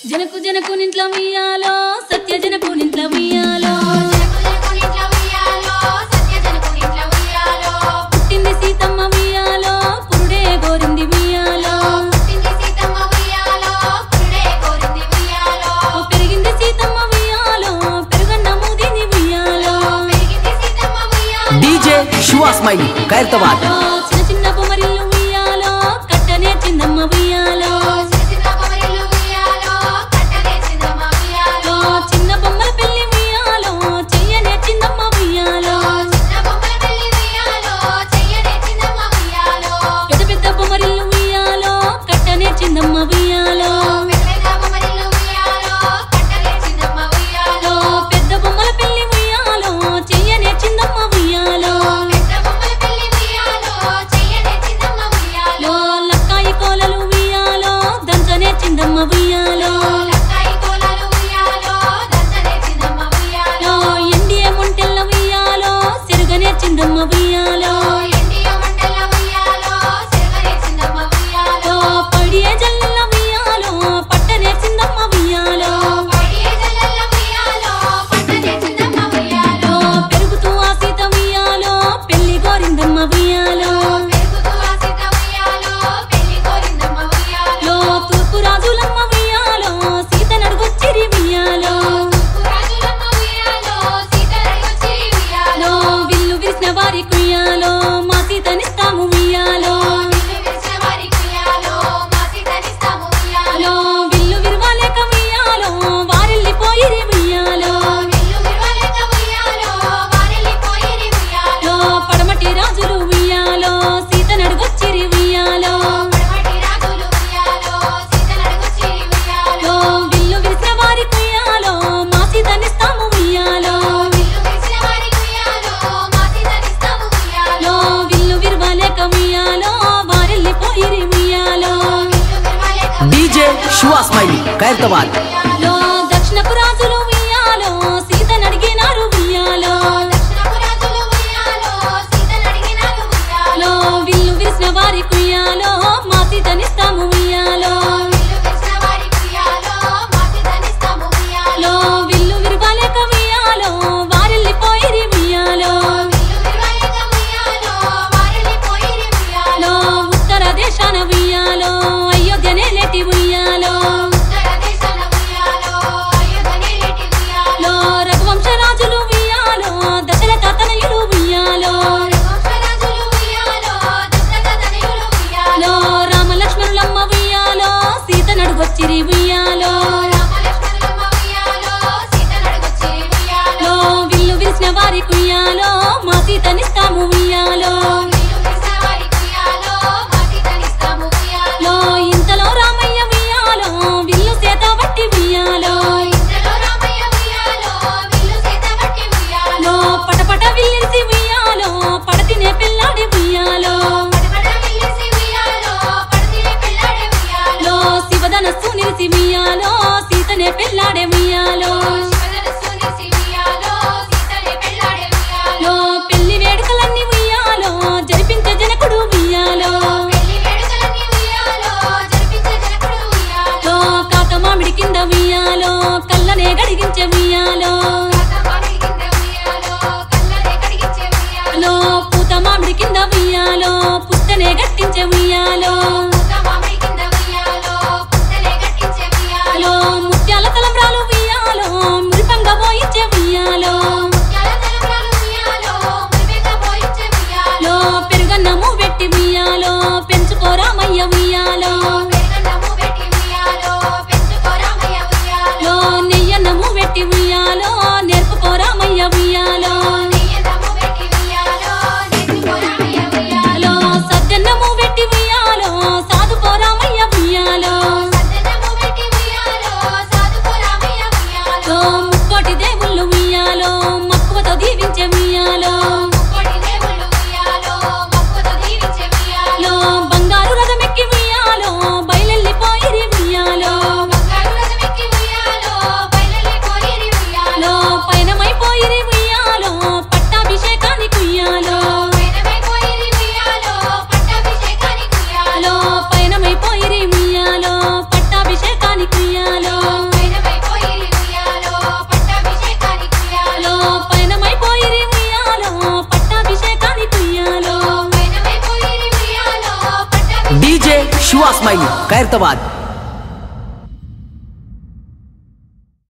జనకు జనకు నింట్లో ఉయ్యాలో సత్య జనకు నింట్లో ఉయ్యాలో పుట్టింది సీతమ్మ ఉయ్యాలో పురుడే గోరింది ఉయ్యాలో పెరిగింది సీతమ్మ ఉయ్యాలో పెరుగన్న మూదిని ఉయ్యాలో డీజే శివ స్మైలీ ఖైరతాబాద్ చిన్న చిన్న బొమ్మరిల్లు ఉయ్యాలో కట్టనే చిన్నమ్మ ఉయ్యాలో చిన్న బొమ్మల పెళ్లి ఉయ్యాలో చెయ్యనే చిన్నమ్మ ఉయ్యాలో పెద్ద పెద్ద బొమ్మరిల్లు ఉయ్యాలో కట్టనే చిన్నమ్మ ఉయ్యాలో పెద్ద బొమ్మల పెళ్లి ఉయ్యాలో చెయ్యనే చిన్నమ్మ ఉయ్యాలో లో లక్కాయి కోలలు ఉయ్యాలో దంచనే చిన్నమ్మ ఉయ్యాలో లో ఎండియ ముంటెల్ల ఉయ్యాలో సిరుగనే చిన్నమ్మ ఉయ్యాలో లో పడియ జల్లెల్ల ఉయ్యాలో పట్టనే చిన్నమ్మ ఉయ్యాలో లో పెరుగుతూ ఆ సీత ఉయ్యాలో పెళ్లి గోరిందమ్మ ఉయ్యాలో లో తూర్పు రాజులమ్మ ఉయ్యాలో సీత నడుగొచ్చిరి ఉయ్యాలో లో విల్లు విరిసిన వారి కుయ్యాలో మా సీతనిస్తాము ఉయ్యాలో లో విల్లు విరవాలేక ఉయ్యాలో వారెళ్ళిపోయిరి ఉయ్యాలో లో పడమటి రాజులు ఉయ్యాలో సీత నడుగొచ్చిరి ఉయ్యాలో లో విల్లు విరిసిన వారి కుయ్యాలో మా సీతనిస్తాము ఉయ్యాలో లో విల్లు విరవాలేక ఉయ్యాలో వారెళ్ళిపోయిరి ఉయ్యాలో డీజే శివ స్మైలీ ఖైరతాబాద్ లో దక్షిణపు రాజులు ఉయ్యాలో సీత నడిగినారు ఉయ్యాలో లో విల్లు విరిసిన వారి కుయ్యాలో మా సీతనిస్తాము ఉయ్యాలో లో విల్లు విరవాలేక ఉయ్యాలో వారెళ్ళిపోయిరి ఉయ్యాలో లో ఉత్తర దేశాన ఉయ్యాలో అయోధ్యనే లేటి ఉయ్యాలో లో రఘువంశ రాజులు ఉయ్యాలో దశరథ తనయులు ఉయ్యాలో లో రామ లక్ష్మణులమ్మ ఉయ్యాలో సీత నడుగొచ్చిరి ఉయ్యాలో లో విల్లు విరిసిన వారి కుయ్యాలో మా సీతనిస్తాము ఉయ్యాలో లో ఇంతలో రామయ్య ఉయ్యాలో విల్లు సేత వట్టి ఉయ్యాలో లో పటపట విల్లిసి ఉయ్యాలో పడతినే పిల్లాడి ఉయ్యాలో లో శివధనస్సు నిలిసి ఉయ్యాలో సీతనే పెళ్ళాడే ఉయ్యాలో లో పెళ్లి వేడుకలన్నీ ఉయ్యాలో జరిపించే జనకుడు ఉయ్యాలో లో కాక మామిడి కింద ఉయ్యాలో కళ్ళనే గడిగించే ఉయ్యాలో లో పూత మామిడి కింద ఉయ్యాలో పుస్తనే గట్టించే ఉయ్యాలో లో ముత్యాల తలంబ్రాలు ఉయ్యాలో శివ స్మైలీ ఖైరతాబాద్